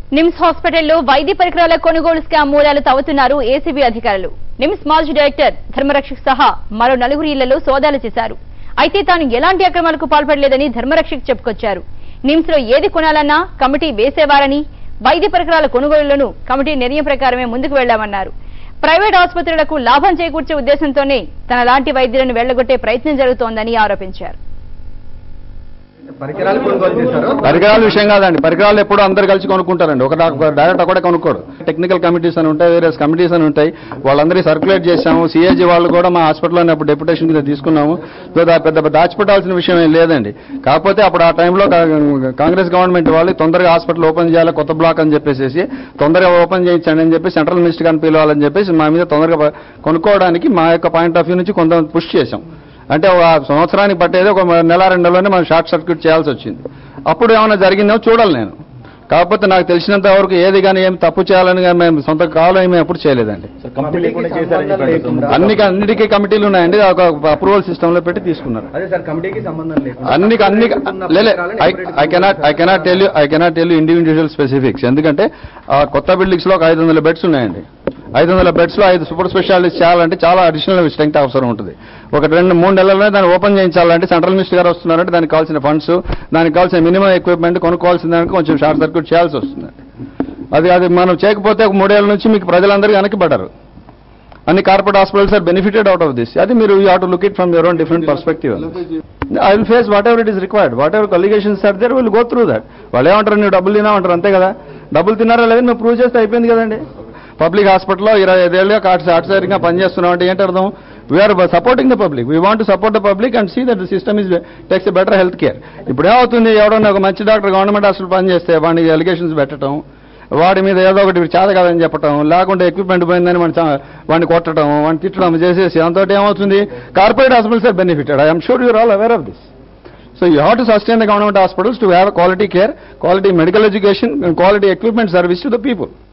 నిమ్స్ హాస్పిటల్లో వైద్య పరికరాల కొనుగోలు స్కామ్ మూలాలు తవ్వుతున్నారు ఏసీబీ అధికారులు నిమ్స్ మాజీ డైరెక్టర్ ధర్మరక్షక్ సహా మరో నలుగురు ఇళ్లలో సోదాలు చేశారు అయితే తాను ఎలాంటి అక్రమాలకు పాల్పడలేదని ధర్మరక్షక్ చెప్పుకొచ్చారు నిమ్స్ లో ఏది కొనాలన్నా కమిటీ వేసేవారని వైద్య పరికరాల కొనుగోలులోనూ కమిటీ నిర్ణయం ప్రకారమే ముందుకు వెళ్లామన్నారు ప్రైవేట్ ఆసుపత్రులకు లాభం చేకూర్చే ఉద్దేశంతోనే తన లాంటి వైద్యులను వెళ్లగొట్టే ప్రయత్నం జరుగుతోందని ఆరోపించారు పరికరాలు కొనుగోలు చేశారు పరికరాల విషయం కాదండి పరికరాలు ఎప్పుడు అందరు కలిసి కొనుక్కుంటారండి ఒక డైరెక్ట్ ఒకటే కొనుక్కోడు టెక్నికల్ కమిటీస్ అని ఉంటాయి వేరే కమిటీస్ అని ఉంటాయి వాళ్ళందరినీ సర్క్యులేట్ చేశాము సిఏజీ వాళ్ళు కూడా మా హాస్పిటల్లో అప్పుడు డెప్యుటేషన్ కింద తీసుకున్నాము సో దా- పెద్ద దాచిపెట్టాల్సిన విషయం ఏం లేదండి కాకపోతే అప్పుడు ఆ టైంలో కా- కాంగ్రెస్ గవర్నమెంట్ వాళ్ళు తొందరగా హాస్పిటల్ ఓపెన్ చేయాలి కొత్త బ్లాక్ అని చెప్పేసి తొందరగా ఓపెన్ చేయించండి అని చెప్పి సెంట్రల్ మినిస్టర్ గారిని పిలవాలని చెప్పేసి మా మీద తొందరగా ప- కొనుక్కోవడానికి మా యొక్క పాయింట్ ఆఫ్ వ్యూ నుంచి కొంత పుష్ చేశాం అంటే ఒక సంవత్సరానికి పట్టేది ఒక నెల రెండు నెలలోనే మనం షార్ట్ సర్క్యూట్ చేయాల్సి వచ్చింది అప్పుడు ఏమైనా జరిగిందేమో చూడాలి నేను కాకపోతే నాకు తెలిసినంత వరకు ఏది కానీ ఏం తప్పు చేయాలని కానీ మేము సొంత కాలం ఏమి ఎప్పుడు చేయలేదండి కమిటీకి సంబంధం లేకుండా అన్ని అన్నిటికీ కమిటీలు ఉన్నాయండి ఒక అప్రూవల్ సిస్టమ్ లో పెట్టి తీసుకున్నారు అదే సార్ కమిటీకి సంబంధం లేకుండా అన్ని అన్ని ఉన్న లేలే పరికరాలను I cannot I cannot tell you I cannot tell you individual specifics ఎందుకంటే ఆ కొత్త బిల్డింగ్స్ లో ఒక ఐదు వందల బెడ్స్ ఉన్నాయండి ఐదు వందల బెడ్స్ లో ఐదు సూపర్ స్పెషాలిటీస్ చేయాలంటే చాలా అడిషనల్ స్ట్రెంగ్త్ అవసరం ఉంటుంది ఒక రెండు మూడు నెలల్లోనే దాన్ని ఓపెన్ చేయించాలంటే సెంట్రల్ మినిస్టర్ గారు వస్తున్నారంటే దానికి కావాల్సిన ఫండ్స్ దానికి కావాల్సిన మినిమం ఎక్విప్మెంట్ కొనుక్కోవాల్సిన దానికి కొంచెం షార్ట్ సర్క్యూట్ చేయాల్సి వస్తుంది అది అది మనం చేయకపోతే ఒక మూడేళ్ల నుంచి మీకు ప్రజలందరూ వెనక్కిపడ్డారు అన్ని corporate hospitals are benefited out of this అది మీరు you have to look it from your own different perspective I will face whatever it is required whatever allegations are there will go through that వాళ్ళు ఏమంటారు నువ్వు డబ్బులు తినామంటారు అంతే కదా డబ్బులు తిన్నారా లేదని మేము ప్రూవ్ చేస్తే అయిపోయింది కదండి పబ్లిక్ హాస్పిటల్లో ఇరవై ఐదేళ్ళుగా కాట్ ఆటసారిగా పనిచేస్తున్నాం అంటే ఏంటి అర్థం we are supporting the public we want support the public and see that the system is takes better health care ఇప్పుడు ఏమవుతుంది ఎవడన్నా ఒక మంచి డాక్టర్ గవర్నమెంట్ హాస్పిటల్ పనిచేస్తే వాడికి ఎలిగేషన్స్ పెట్టడం వాడి మీద ఏదో ఒకటి వీడు చేత కాదని చెప్పటం లేకుంటే ఎక్విప్మెంట్ పోయిందని మన చ- వాడిని కొట్టడం వాడిని తిట్టడం చేసేసి అంతటి ఏమవుతుంది corporate hospitals are benefited I'm sure you're all aware of this so you have to sustain the government hospitals to have quality care quality medical education and quality equipment service to the people